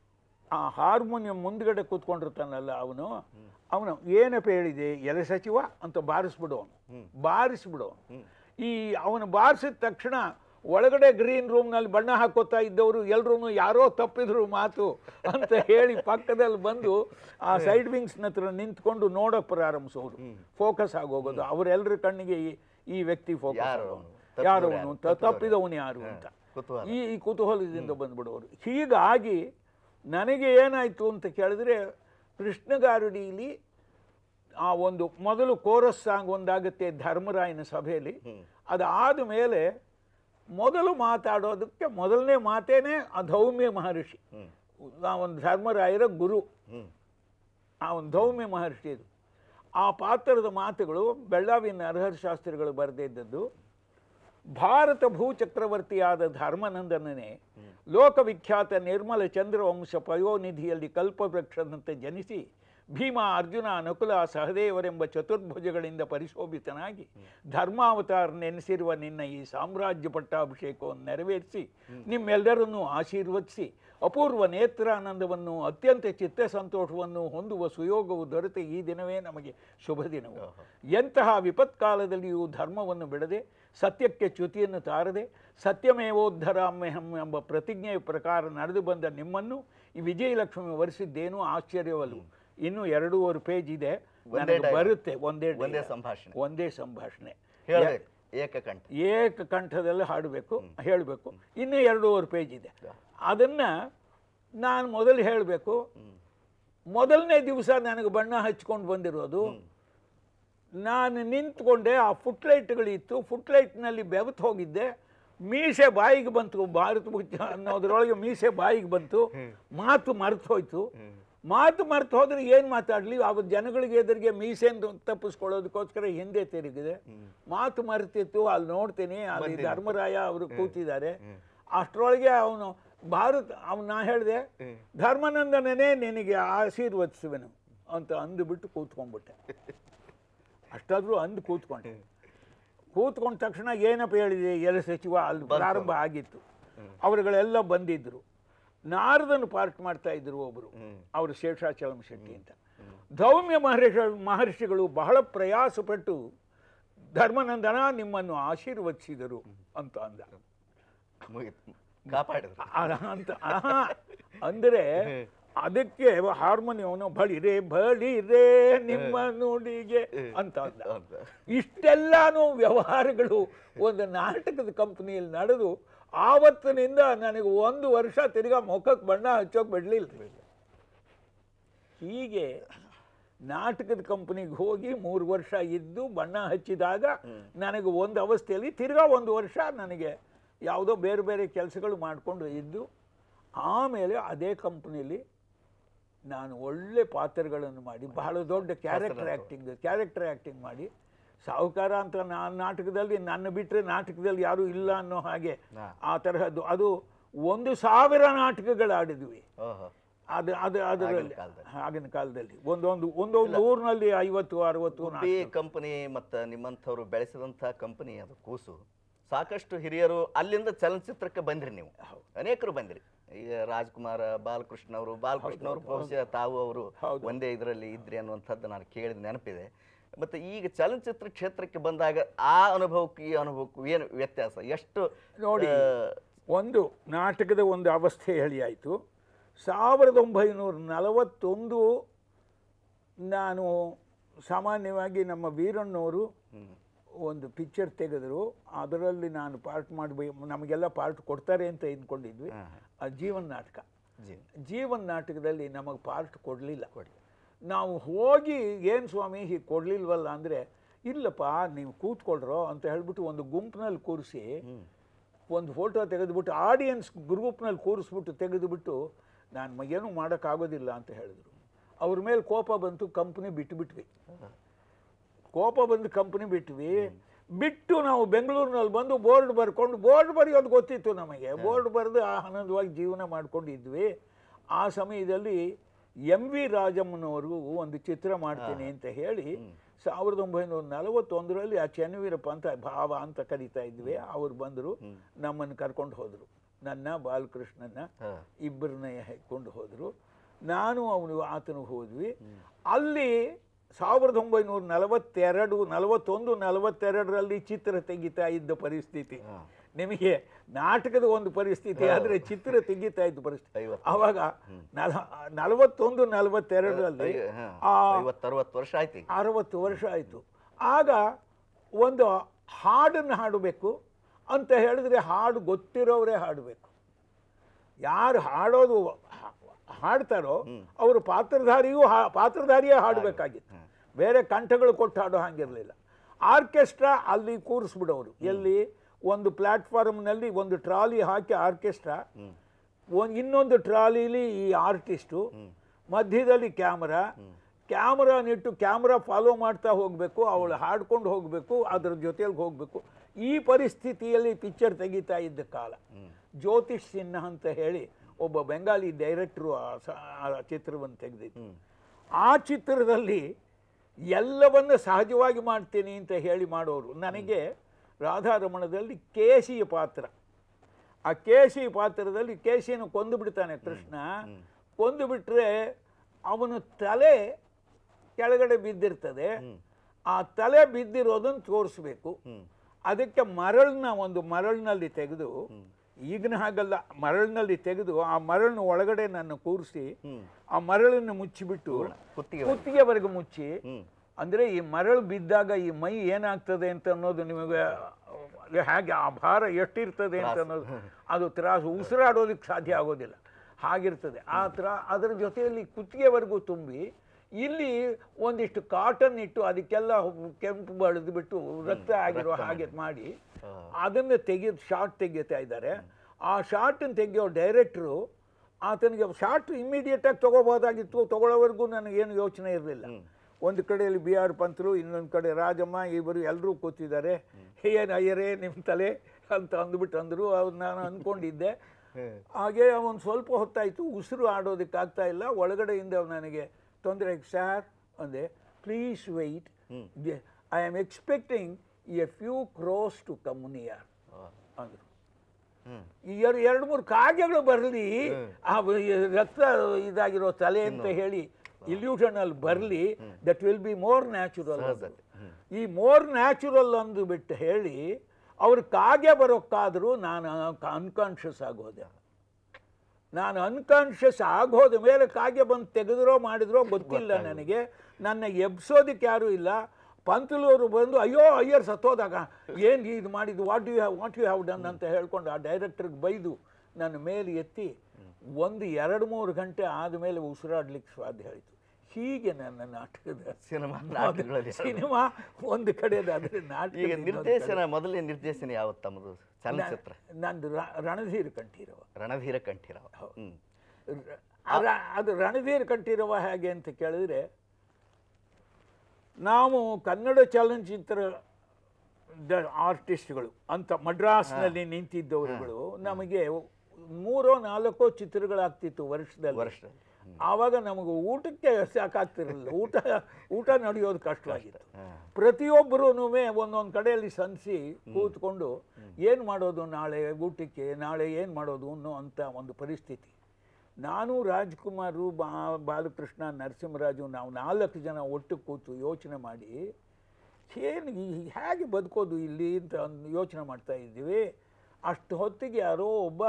ಆ ಹಾರ್ಮೋನಿಯಂ ಮುಂದ್ಗಡೆ ಕೂತ್ಕೊಂಡಿರ್ತಾನಲ್ಲ ಅವನು ಅವನು ಏನಪ್ಪ ಹೇಳಿದೆ ಎಲೆ ಸಚಿವ ಅಂತ ಬಾರಿಸ್ಬಿಡೋನು ಬಾರಿಸ್ಬಿಡೋನು ಈ ಅವನು ಬಾರಿಸಿದ ತಕ್ಷಣ ಒಳಗಡೆ ಗ್ರೀನ್ ರೂಮ್ನಲ್ಲಿ ಬಣ್ಣ ಹಾಕೋತಾ ಇದ್ದವರು ಎಲ್ರೂ ಯಾರೋ ತಪ್ಪಿದ್ರು ಮಾತು ಅಂತ ಹೇಳಿ ಪಕ್ಕದಲ್ಲಿ ಬಂದು ಆ ಸೈಡ್ ವಿಂಗ್ಸ್ನ ಹತ್ರ ನಿಂತ್ಕೊಂಡು ನೋಡೋಕೆ ಪ್ರಾರಂಭಿಸೋರು ಫೋಕಸ್ ಆಗೋಗೋದು ಅವರೆಲ್ಲರ ಕಣ್ಣಿಗೆ ಈ ಈ ವ್ಯಕ್ತಿ ಫೋಕಸ್ ಯಾರು ಆಗೋನು ಅವನು? ಯಾರು ತಪ್ಪಿದವ್ರು ಅವನು ಯಾರು? ತಪ್ಪಿದವನು ಯಾರು ಅಂತ ಕುತೂಹಲ. ಈ ಈ ಕುತೂಹಲದಿಂದ ಬಂದ್ಬಿಡೋರು ಹೀಗಾಗಿ ನನಗೆ ಏನಾಯಿತು ಅಂತ ಕೇಳಿದ್ರೆ ಕೃಷ್ಣಗಾರುಡಿಲಿ ಆ ಒಂದು ಮೊದಲು ಕೋರಸ್ ಸಾಂಗ್ ಒಂದಾಗುತ್ತೆ ಧರ್ಮರಾಯನ ಸಭೆಯಲ್ಲಿ ಅದಾದ ಮೇಲೆ ಮೊದಲು ಮಾತಾಡೋದಕ್ಕೆ ಮೊದಲನೇ ಮಾತೇನೆ ಆ ಧೌಮ್ಯ ಮಹರ್ಷಿ ಆ ಒಂದು ಧರ್ಮರಾಯರ ಗುರು ಹ್ಮ್ ಆ ಒಂದು ಧೌಮ್ಯ ಮಹರ್ಷಿ ಇದು ಆ ಪಾತ್ರದ ಮಾತುಗಳು ಬೆಳ್ಳಾವಿ ನರಹರ ಶಾಸ್ತ್ರಿಗಳು ಬರೆದಿದ್ದದ್ದು ಭಾರತ ಭೂಚಕ್ರವರ್ತಿಯಾದ ಧರ್ಮನಂದನನೇ ಲೋಕವಿಖ್ಯಾತ ನಿರ್ಮಲ ಚಂದ್ರವಂಶ ಪಯೋನಿಧಿಯಲ್ಲಿ ಕಲ್ಪವೃಕ್ಷದಂತೆ ಜನಿಸಿ ಭೀಮ ಅರ್ಜುನ ನಕುಲ ಸಹದೇವರೆಂಬ ಚತುರ್ಭುಜಗಳಿಂದ ಪರಿಶೋಭಿತನಾಗಿ ಧರ್ಮಾವತಾರ ನೆನೆಸಿರುವ ನಿನ್ನ ಈ ಸಾಮ್ರಾಜ್ಯ ಪಟ್ಟಾಭಿಷೇಕವನ್ನು ನೆರವೇರಿಸಿ ನಿಮ್ಮೆಲ್ಲರನ್ನೂ ಆಶೀರ್ವದಿಸಿ ಅಪೂರ್ವ ನೇತ್ರಾನಂದವನ್ನು ಅತ್ಯಂತ ಚಿತ್ತ ಸಂತೋಷವನ್ನು ಹೊಂದುವ ಸುಯೋಗವು ದೊರೆತ ಈ ದಿನವೇ ನಮಗೆ ಶುಭ ದಿನವು ಎಂತಹ ವಿಪತ್ಕಾಲದಲ್ಲಿಯೂ ಧರ್ಮವನ್ನು ಬಿಡದೆ ಸತ್ಯಕ್ಕೆ ಚ್ಯುತಿಯನ್ನು ತಾರದೆ ಸತ್ಯಮೇವೋದ್ಧರಾಮ್ಯಹಂ ಎಂಬ ಪ್ರತಿಜ್ಞೆಯ ಪ್ರಕಾರ ನಡೆದು ಬಂದ ನಿಮ್ಮನ್ನು ಈ ವಿಜಯಲಕ್ಷ್ಮಿ ವರಿಸಿದ್ದೇನೂ ಆಶ್ಚರ್ಯವಲ್ಲ ಇನ್ನೂ ಎರಡೂವರೆ ಪೇಜ್ ಇದೆ ನನಗೆ dialogue. ಬರುತ್ತೆ ಒಂದೇ ಒಂದೇ dialogue. ಸಂಭಾಷಣೆ ಒಂದೇ ಸಂಭಾಷಣೆ ಹೇಳ್ಬೇಕು ಏಕಕಂಠ ಏಕ ಕಂಠದಲ್ಲಿ ಹಾಡಬೇಕು ಹೇಳಬೇಕು ಇನ್ನೂ ಎರಡೂವರೆ ಪೇಜ್ ಇದೆ ಅದನ್ನು ನಾನು ಮೊದಲು ಹೇಳಬೇಕು ಮೊದಲನೇ ದಿವಸ ನನಗೆ ಬಣ್ಣ ಹಚ್ಕೊಂಡು ಬಂದಿರೋದು ನಾನು ನಿಂತ್ಕೊಂಡೆ ಆ ಫುಟ್ಲೈಟ್ಗಳಿತ್ತು ಫುಟ್ಲೈಟ್ನಲ್ಲಿ ಬೆವತ್ತು ಹೋಗಿದ್ದೆ ಮೀಸೆ ಬಾಯಿಗೆ ಬಂತು ಭಾರತ ಮುಚ್ಚ ಅನ್ನೋದ್ರೊಳಗೆ ಮೀಸೆ ಬಾಯಿಗೆ ಬಂತು ಮಾತು ಮರೆತು ಹೋಯ್ತು ಮಾತು ಮರೆತು ಹೋದ್ರೆ ಏನು ಮಾತಾಡಲಿ ಅವ ಜನಗಳಿಗೆ ಎದುರಿಗೆ ಮೀಸೆಂದು ತಪ್ಪಿಸ್ಕೊಳ್ಳೋದಕ್ಕೋಸ್ಕರ ಹಿಂದೆ ತಿರುಗಿದೆ ಮಾತು ಮರೆತಿತ್ತು ಅಲ್ಲಿ ನೋಡ್ತೀನಿ ಅಲ್ಲಿ ಧರ್ಮರಾಯ ಅವರು ಕೂತಿದ್ದಾರೆ ಅಷ್ಟರೊಳಗೆ ಅವನು ಭಾರತ ಅವ್ ನಾ ಹೇಳಿದೆ ಧರ್ಮಾನಂದನೇ ನಿನಗೆ ಆಶೀರ್ವದಿಸುವೆನು ಅಂತ ಅಂದುಬಿಟ್ಟು ಕೂತ್ಕೊಂಡ್ಬಿಟ್ಟೆ ಅಷ್ಟಾದರೂ ಅಂದು ಕೂತ್ಕೊಂಡೆ ಕೂತ್ಕೊಂಡ ತಕ್ಷಣ ಏನಪ್ಪ ಹೇಳಿದೆ ಎಲೆ ಸಚಿವ ಅಲ್ಲಿ ಪ್ರಾರಂಭ ಆಗಿತ್ತು ಅವರುಗಳೆಲ್ಲ ಬಂದಿದ್ದರು ನಾರದನ್ನು ಪಾರ್ಟ್ ಮಾಡ್ತಾ ಇದ್ರು ಒಬ್ಬರು ಅವರು ಶೇಷಾಚಲಂ ಶೆಟ್ಟಿ ಅಂತ ಧೌಮ್ಯ ಮಹರ್ಷಿ ಮಹರ್ಷಿಗಳು ಬಹಳ ಪ್ರಯಾಸಪಟ್ಟು ಧರ್ಮನಂದನ ನಿಮ್ಮನ್ನು ಆಶೀರ್ವದಿಸಿದರು ಅಂತ ಅಂದ ಮುಗೀತು ಕಾಪಾಡಿದ್ರು ಅ- ಅಂತ ಆಹಾ, ಅಂದರೆ ಅದಕ್ಕೆ ಹಾರ್ಮೋನಿಯಂನು ಬಳಿರೆ ಬಳಿರೆ ನಿಮ್ಮ ನುಡಿಗೆ ಅಂತ ಅಂದ ಅಂತ. ಇಷ್ಟೆಲ್ಲಾನು ವ್ಯವಹಾರಗಳು ಒಂದು ನಾಟಕದ ಕಂಪನಿಯಲ್ಲಿ ನಡೆದು ಆವತ್ತಿನಿಂದ ನನಗೆ ಒಂದು ವರ್ಷ ತಿರ್ಗಾ ಮುಖಕ್ಕೆ ಬಣ್ಣ ಹಚ್ಚೋಕೆ ಬಿಡಲಿಲ್ಲ ಹೀಗೆ ನಾಟಕದ ಕಂಪನಿಗೆ ಹೋಗಿ ಮೂರು ವರ್ಷ ಇದ್ದು ಬಣ್ಣ ಹಚ್ಚಿದಾಗ ನನಗೆ ಒಂದು ಅವಸ್ಥೆಯಲ್ಲಿ ತಿರ್ಗಾ ಒಂದು ವರ್ಷ ನನಗೆ ಯಾವುದೋ ಬೇರೆ ಬೇರೆ ಕೆಲಸಗಳು ಮಾಡಿಕೊಂಡು ಇದ್ದು ಆಮೇಲೆ ಅದೇ ಕಂಪ್ನಿಯಲ್ಲಿ ನಾನು ಒಳ್ಳೆ ಪಾತ್ರಗಳನ್ನು ಮಾಡಿ ಬಹಳ ದೊಡ್ಡ ಕ್ಯಾರೆಕ್ಟರ್ ಆ್ಯಕ್ಟಿಂಗ್ ಕ್ಯಾರೆಕ್ಟರ್ ಆ್ಯಕ್ಟಿಂಗ್ ಮಾಡಿ ಸಾಹುಕಾರ ಅಂತ ನಾನು ನಾಟಕದಲ್ಲಿ ನನ್ನ ಬಿಟ್ಟರೆ ನಾಟಕದಲ್ಲಿ ಯಾರೂ ಇಲ್ಲ ಅನ್ನೋ ಹಾಗೆ ಹಾ. ಆ ತರಹದ್ದು ಅದು ಒಂದು ಸಾವಿರ ನಾಟಕಗಳು ಆಡಿದ್ವಿ ಓಹೋ ಅದು ಅದು ಅದರಲ್ಲಿ ಕಾಲದಲ್ಲಿ. ಆಗಿನ ಕಾಲದಲ್ಲಿ ಒಂದೊಂದು ಒಂದೊಂದು ಊರಿನಲ್ಲಿ ಐವತ್ತು ಅರವತ್ತು ಉಡುಪಿ ಕಂಪನಿ ಮತ್ತು ನಿಮ್ಮಂಥವ್ರು ಬೆಳೆಸಿದಂಥ ಕಂಪನಿ ಅದು ಕೂಸು ಸಾಕಷ್ಟು ಹಿರಿಯರು ಅಲ್ಲಿಂದ ಚಲನಚಿತ್ರಕ್ಕೆ ಬಂದ್ರಿ ನೀವು ಅನೇಕರು ಬಂದ್ರಿ ಈಗ ರಾಜ್ಕುಮಾರ್ ಬಾಲಕೃಷ್ಣ ಅವರು ಬಾಲಕೃಷ್ಣ ಅವರು ಬಹುಶಃ ತಾವು ಅವರು ಹೌದು. ಒಂದೇ ಇದರಲ್ಲಿ ಇದ್ರಿ ಅನ್ನುವಂಥದ್ದು ನಾನು ಕೇಳಿದ ನೆನಪಿದೆ ಮತ್ತು ಈಗ ಚಲನಚಿತ್ರ ಕ್ಷೇತ್ರಕ್ಕೆ ಬಂದಾಗ ಆ ಅನುಭವಕ್ಕೂ ಈ ಅನುಭವಕ್ಕೂ ಏನು ವ್ಯತ್ಯಾಸ ಎಷ್ಟು ನೋಡಿ ಆ, ಒಂದು ನಾಟಕದ ಒಂದು ಅವಸ್ಥೆ ಹೇಳಿ ಆಯಿತು ಸಾವಿರದ ಒಂಬೈನೂರ ನಲವತ್ತೊಂದು ನಾನು ಸಾಮಾನ್ಯವಾಗಿ ನಮ್ಮ ವೀರಣ್ಣವರು ಹ್ಮ್. ಒಂದು ಪಿಕ್ಚರ್ ತೆಗೆದರು ಅದರಲ್ಲಿ ನಾನು ಪಾರ್ಟ್ ಮಾಡಬೇಕು ನಮಗೆಲ್ಲ ಪಾರ್ಟ್ ಕೊಡ್ತಾರೆ ಅಂತ ಅಂದ್ಕೊಂಡಿದ್ವಿ ಹಾ, ಆ ಜೀವನ್ ನಾಟಕ ಜೀವ ಜೀವನ್ ನಾಟಕದಲ್ಲಿ ನಮಗೆ ಪಾರ್ಟ್ ಕೊಡಲಿಲ್ಲ ಕೊಡಿ ನಾವು ಹೋಗಿ ಏನು ಸ್ವಾಮಿ ಹೀಗೆ ಕೊಡಲಿಲ್ವಲ್ಲ ಅಂದರೆ ಇಲ್ಲಪ್ಪ ನೀವು ಕೂತ್ಕೊಳ್ರೋ ಅಂತ ಹೇಳ್ಬಿಟ್ಟು ಒಂದು ಗುಂಪಿನಲ್ಲಿ ಕೂರಿಸಿ ಹ್ಮ್. ಒಂದು ಫೋಟೋ ತೆಗೆದುಬಿಟ್ಟು ಆಡಿಯನ್ಸ್ ಗ್ರೂಪ್ನಲ್ಲಿ ಕೂರಿಸ್ಬಿಟ್ಟು ತೆಗೆದುಬಿಟ್ಟು ನಾನು ಏನೂ ಮಾಡೋಕ್ಕಾಗೋದಿಲ್ಲ ಅಂತ ಹೇಳಿದ್ರು ಅವ್ರ ಮೇಲೆ ಕೋಪ ಬಂತು ಕಂಪ್ನಿ ಬಿಟ್ಟುಬಿಟ್ವಿ ಕೋಪ ಬಂದು ಕಂಪ್ನಿ ಬಿಟ್ವಿ ಬಿಟ್ಟು ನಾವು ಬೆಂಗಳೂರಿನಲ್ಲಿ ಬಂದು ಬೋರ್ಡ್ ಬರ್ಕೊಂಡು ಬೋರ್ಡ್ ಬರೆಯೋದು ಗೊತ್ತಿತ್ತು ನಮಗೆ ಬೋರ್ಡ್ ಬರೆದು ಆನಂದವಾಗಿ ಜೀವನ ಮಾಡ್ಕೊಂಡಿದ್ವಿ ಆ ಸಮಯದಲ್ಲಿ ಎಂ ವಿ ರಾಜಮ್ಮನವರು ಒಂದು ಚಿತ್ರ ಮಾಡ್ತೀನಿ ಅಂತ ಹೇಳಿ ಸಾವಿರದ ಒಂಬೈನೂರ ನಲವತ್ತೊಂದರಲ್ಲಿ ಆ ಚೆನ್ನವೀರಪ್ಪ ಅಂತ ಭಾವ ಅಂತ ಕರಿತಾ ಇದ್ವಿ ಅವ್ರು ಬಂದರು ನಮ್ಮನ್ನು ಕರ್ಕೊಂಡು ಹೋದರು ನನ್ನ ಬಾಲಕೃಷ್ಣನ ಹಾ. ಇಬ್ಬರನ್ನ ಹಾಕೊಂಡು ಹೋದರು ನಾನು ಅವನು ಆತನು ಹೋದ್ವಿ ಅಲ್ಲಿ ಸಾವಿರದ ಒಂಬೈನೂರ ನಲವತ್ತೆರಡು ನಲವತ್ತೊಂದು ನಲವತ್ತೆರಡರಲ್ಲಿ ಚಿತ್ರ ತೆಗಿತಾ ಇದ್ದ ಪರಿಸ್ಥಿತಿ ಹಾ. ನಿಮಗೆ ನಾಟಕದ ಒಂದು ಪರಿಸ್ಥಿತಿ ಆದರೆ ಚಿತ್ರ ತೆಗಿತಾ ಇದ್ದ ಪರಿಸ್ಥಿತಿ ಐವತ್ತು. ಅವಾಗ ನಲ ನಲವತ್ತೊಂದು ನಲವತ್ತೆರಡರಲ್ಲಿ ಐ- ಹಾ. ಆ ಐವತ್ತರವತ್ತು ವರ್ಷ ಆಯ್ತು ಈಗ ಅರವತ್ತು ವರ್ಷ ಆಯಿತು ಆಗ ಒಂದು ಹಾಡನ್ನು ಹಾಡಬೇಕು ಅಂತ ಹೇಳಿದ್ರೆ ಹಾಡು ಗೊತ್ತಿರೋರೇ ಹಾಡಬೇಕು ಯಾರು ಹಾಡೋದು ಹಾ- ಹಾಡ್ತಾರೋ ಅವರು ಪಾತ್ರಧಾರಿಯೂ ಹಾ- ಪಾತ್ರಧಾರಿಯೇ ಹಾಡಬೇಕಾಗಿತ್ತು ಬೇರೆ ಕಂಠಗಳು ಕೊಟ್ಟು ಹಾಡೋ ಹಾಗಿರಲಿಲ್ಲ ಆರ್ಕೆಸ್ಟ್ರಾ ಅಲ್ಲಿ ಕೂರಿಸ್ಬಿಡೋರು ಎಲ್ಲಿ ಒಂದು ಪ್ಲ್ಯಾಟ್ಫಾರ್ಮ್ನಲ್ಲಿ ಒಂದು ಟ್ರಾಲಿ ಹಾಕಿ ಆರ್ಕೆಸ್ಟ್ರಾ ಒಂದು ಇನ್ನೊಂದು ಟ್ರಾಲಿಲಿ ಈ ಆರ್ಟಿಸ್ಟು ಮಧ್ಯದಲ್ಲಿ ಕ್ಯಾಮ್ರಾ ಕ್ಯಾಮ್ರಾನಿಟ್ಟು ಕ್ಯಾಮ್ರಾ ಫಾಲೋ ಮಾಡ್ತಾ ಹೋಗಬೇಕು ಅವಳು ಹಾಡ್ಕೊಂಡು ಹೋಗಬೇಕು ಅದ್ರ ಜೊತೆಯಲ್ಲಿ ಹೋಗಬೇಕು ಈ ಪರಿಸ್ಥಿತಿಯಲ್ಲಿ ಪಿಕ್ಚರ್ ತೆಗಿತಾ ಇದ್ದ ಕಾಲ ಜ್ಯೋತಿಷ್ ಸಿನ್ಹಾ ಅಂತ ಹೇಳಿ ಒಬ್ಬ ಬೆಂಗಾಲಿ ಡೈರೆಕ್ಟ್ರು ಆ ಸ- ಆ ಚಿತ್ರವನ್ನು ತೆಗೆದಿದ್ದು ಆ ಚಿತ್ರದಲ್ಲಿ ಎಲ್ಲವನ್ನು ಸಹಜವಾಗಿ ಮಾಡ್ತೀನಿ ಅಂತ ಹೇಳಿ ಮಾಡೋರು ನನಗೆ ರಾಧಾರಮಣದಲ್ಲಿ ಕೇಸಿಯ ಪಾತ್ರ ಆ ಕೇಸಿ ಪಾತ್ರದಲ್ಲಿ ಕೇಸಿಯನ್ನು ಕೊಂದು ಬಿಡ್ತಾನೆ ಕೃಷ್ಣ ಕೊಂದು ಬಿಟ್ರೆ ಅವನ ತಲೆ ಕೆಳಗಡೆ ಬಿದ್ದಿರ್ತದೆ ಆ ತಲೆ ಬಿದ್ದಿರೋದನ್ನು ತೋರಿಸ್ಬೇಕು ಅದಕ್ಕೆ ಮರಳನ್ನ ಒಂದು ಮರಳಿನಲ್ಲಿ ತೆಗೆದು ಈಗಿನ ಹಾಗಲ್ಲ ಮರಳಿನಲ್ಲಿ ತೆಗೆದು ಆ ಮರಳನ್ನ ಒಳಗಡೆ ನನ್ನ ಕೂರಿಸಿ ಆ ಮರಳನ್ನು ಮುಚ್ಚಿಬಿಟ್ಟು ಕುತ್ತಿಗೆ ಕುತ್ತಿಗೆವರೆಗೆ ಮುಚ್ಚಿ ಹ್ಮ್ ಅಂದರೆ ಈ ಮರಳು ಬಿದ್ದಾಗ ಈ ಮೈ ಏನಾಗ್ತದೆ ಅಂತ ಅನ್ನೋದು ನಿಮಗೆ ಹೇಗೆ ಆ ಭಾರ ಎಷ್ಟಿರ್ತದೆ ಅಂತ ಅನ್ನೋದು ಅದು ತ್ರಾಸು ಉಸಿರಾಡೋದಕ್ಕೆ ಸಾಧ್ಯ ಆಗೋದಿಲ್ಲ ಹಾಗಿರ್ತದೆ ಆ ತ್ರಾ ಅದರ ಜೊತೆಯಲ್ಲಿ ಕುತ್ತಿಗೆವರೆಗೂ ತುಂಬಿ ಇಲ್ಲಿ ಒಂದಿಷ್ಟು ಕಾಟನ್ ಇಟ್ಟು ಅದಕ್ಕೆಲ್ಲ ಕೆಂಪು ಬಳಿದ್ಬಿಟ್ಟು ರಕ್ತ ಆಗಿರೋ ಹಾಗೆ ಮಾಡಿ ಅದನ್ನು ತೆಗೆದು ಶಾರ್ಟ್ ತೆಗಿತಾ ಇದ್ದಾರೆ ಆ ಶಾರ್ಟನ್ನು ತೆಗೆಯೋ ಡೈರೆಕ್ಟ್ರು ಆತನಿಗೆ ಶಾರ್ಟ್ ಇಮ್ಮಿಡಿಯೇಟಾಗಿ ತೊಗೋಬೋದಾಗಿತ್ತು ತೊಗೊಳ್ಳೋವರೆಗೂ ನನಗೇನು ಯೋಚನೆ ಇರಲಿಲ್ಲ ಒಂದು ಕಡೆಯಲ್ಲಿ ಬಿ ಆರ್ ಪಂತರು ಇನ್ನೊಂದು ಕಡೆ ರಾಜಮ್ಮ ಇಬ್ಬರು ಎಲ್ಲರೂ ಕೂತಿದ್ದಾರೆ ಏನು ಅಯ್ಯರೇ ನಿಮ್ಮ ತಲೆ ಅಂತ ಅಂದ್ಬಿಟ್ಟು ಅಂದರು ಅವ್ರು ನಾನು ಅಂದ್ಕೊಂಡಿದ್ದೆ ಹಾಗೆ ಒಂದು ಸ್ವಲ್ಪ ಹೊತ್ತಾಯಿತು ಉಸಿರು ಆಡೋದಕ್ಕಾಗ್ತಾ ಇಲ್ಲ ಒಳಗಡೆಯಿಂದ ಅವ್ನು ನನಗೆ ತೊಂದರೆ ಸರ್ ಅಂದೆ please wait I am expecting a few crows to come near ಅಂದರು ಹ್ಮ್ ಈ ಎರಡು ಎರಡು ಮೂರು ಕಾಗೆಗಳು ಬರಲಿ ಆ ವ- ಈ ರಕ್ತ ಇದಾಗಿರೋ ತಲೆ ಅಂತ ಹೇಳಿ ಇಲ್ಯೂಷನ್ ಅಲ್ಲಿ ಬರಲಿ that will be more natural ಸಹಜತೆ. ಹ್ಮ್. ಈ ಮೋರ್ ನ್ಯಾಚುರಲ್ ಅಂದು ಬಿಟ್ಟು ಹೇಳಿ ಅವ್ರು ಕಾಗೆ ಬರೋಕ್ಕಾದರೂ ನಾನು ಅನ್ಕಾನ್ಷಿಯಸ್ ಆಗೋದೆ ನಾನು ಅನ್ಕಾನ್ಷಿಯಸ್ ಆಗೋದ ಮೇಲೆ ಕಾಗೆ ಬಂದು ತೆಗೆದ್ರೋ ಮಾಡಿದ್ರೋ ಗೊತ್ತಿಲ್ಲ ನನಗೆ ನನ್ನ ಎಬ್ಸೋದಕ್ಕೆ ಯಾರೂ ಇಲ್ಲ ಪಂತಲೂರು ಬಂದು ಅಯ್ಯೋ ಅಯ್ಯರ್ ಸತ್ತೋದಾಗ ಏನು ಇದು ಮಾಡಿದ್ದು what you have what you have done ಅಂತ ಹೇಳ್ಕೊಂಡು ಆ ಡೈರೆಕ್ಟ್ರಿಗೆ ಬೈದು ನನ್ನ ಮೇಲೆ ಎತ್ತಿ ಒಂದು ಎರಡು ಮೂರು ಗಂಟೆ ಆದಮೇಲೆ ಉಸಿರಾಡ್ಲಿಕ್ಕೆ ಸಾಧ್ಯ ಆಯಿತು ಹೀಗೆ ನನ್ನ ನಾಟಕದ ಸಿನಿಮಾ ನಾಟಕಗಳಲ್ಲಿ ಸಿನಿಮಾ ಒಂದು ಕಡೆದಾದ್ರೆ ನಾಟಕ ಈಗ ನಿರ್ದೇಶನ ಮೊದಲನೇ ನಿರ್ದೇಶನ ಯಾವತ್ತು ತಮ್ಮದು ಚಲನಚಿತ್ರ ನಂದು ರ- ರಣಧೀರ್ ಕಂಠೀರವ ರಣಧೀರ ಕಂಠೀರವ ಹ್ಮ್ ರ- ರ- ಅದು ರಣಧೀರ್ ಕಂಠೀರವ ಹೇಗೆ ಅಂತ ಕೇಳಿದ್ರೆ ನಾವು ಕನ್ನಡ ಚಲನಚಿತ್ರ ಆರ್ಟಿಸ್ಟ್ಗಳು ಅಂತ ಮಡ್ರಾಸ್ನಲ್ಲಿ ನಿಂತಿದ್ದವರುಗಳು ನಮಗೆ ಮೂರೋ ನಾಲ್ಕೋ ಚಿತ್ರಗಳಾಗ್ತಿತ್ತು ವರ್ಷದಲ್ಲಿ ವರ್ಷದಲ್ಲಿ ಆವಾಗ ನಮಗೆ ಊಟಕ್ಕೆ ಸಾಕಾಗ್ತಿರಲಿಲ್ಲ ಊಟ ಊಟ ನಡೆಯೋದು ಕಷ್ಟವಾಗಿತ್ತು ಹಾ. ಪ್ರತಿಯೊಬ್ಬರೂ ಒಂದೊಂದು ಕಡೆಯಲ್ಲಿ ಸಂಧಿಸಿ ಕೂತ್ಕೊಂಡು ಏನು ಮಾಡೋದು ನಾಳೆ ಊಟಕ್ಕೆ ನಾಳೆ ಏನು ಮಾಡೋದು ಅನ್ನೋ ಅಂತ ಒಂದು ಪರಿಸ್ಥಿತಿ ನಾನು ರಾಜ್ಕುಮಾರು ಬಾ ಬಾಲಕೃಷ್ಣ ನರಸಿಂಹರಾಜು ನಾವು ನಾಲ್ಕು ಜನ ಒಟ್ಟು ಕೂತು ಯೋಚನೆ ಮಾಡಿ ಏನು ಈ- ಹೇಗೆ ಬದುಕೋದು ಇಲ್ಲಿ ಅಂತ ಒಂದು ಯೋಚನೆ ಮಾಡ್ತಾ ಇದ್ದೀವಿ ಅಷ್ಟು ಹೊತ್ತಿಗೆ ಯಾರೋ ಒಬ್ಬ